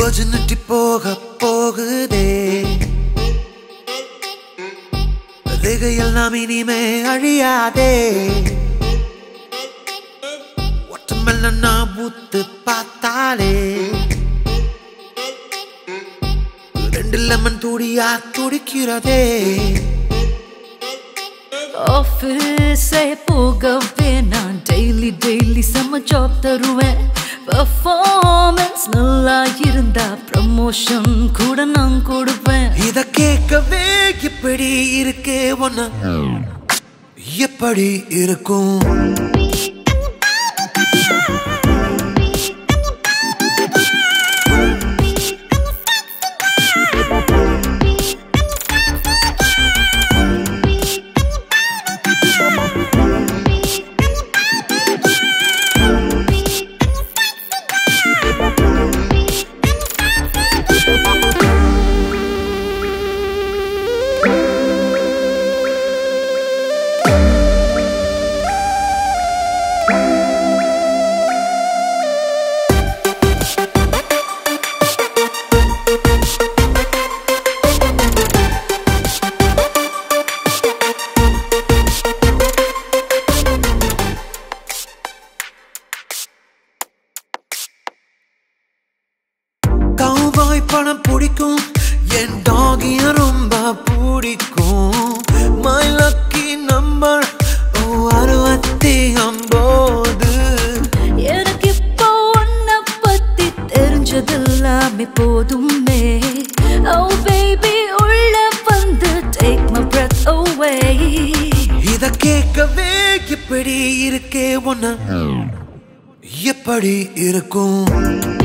virginity போக போகுதே ரேகையெல்லாம் இனிமே அழியாதே ஒட்டமெல்ல நான் ஊத்து பார்த்தாலே ரெண்டு லெமன் துடியா துடிக்கிறதே ஆஃபீஸே போகவே நான் டெய்லி டெய்லி செம்ம ஜாப் தருவேன் பர்ஃபார்மன்ஸ் நல்லா இருந்தா ப்ரமோஷன் கூட நான் கொடுப்பேன் இத கேட்கவே இப்படி இருக்கே ஒன்னு எப்படி இருக்கும் கவுபாய் படம் பிடிக்கும் என் டாகிய ரொம்ப பிடிக்கும் மை லக்கி நம்பர் ஓ அறுபத்தி ஒன்பது எனக்கு இப்போ உன்னை பத்தி தெரிஞ்சதெல்லாமே போதுமே ஓ பேபி உள்ள வந்து டேக் மை breath away இத கேட்கவே இப்படி இருக்கே ஒன்னு எப்படி இருக்கும்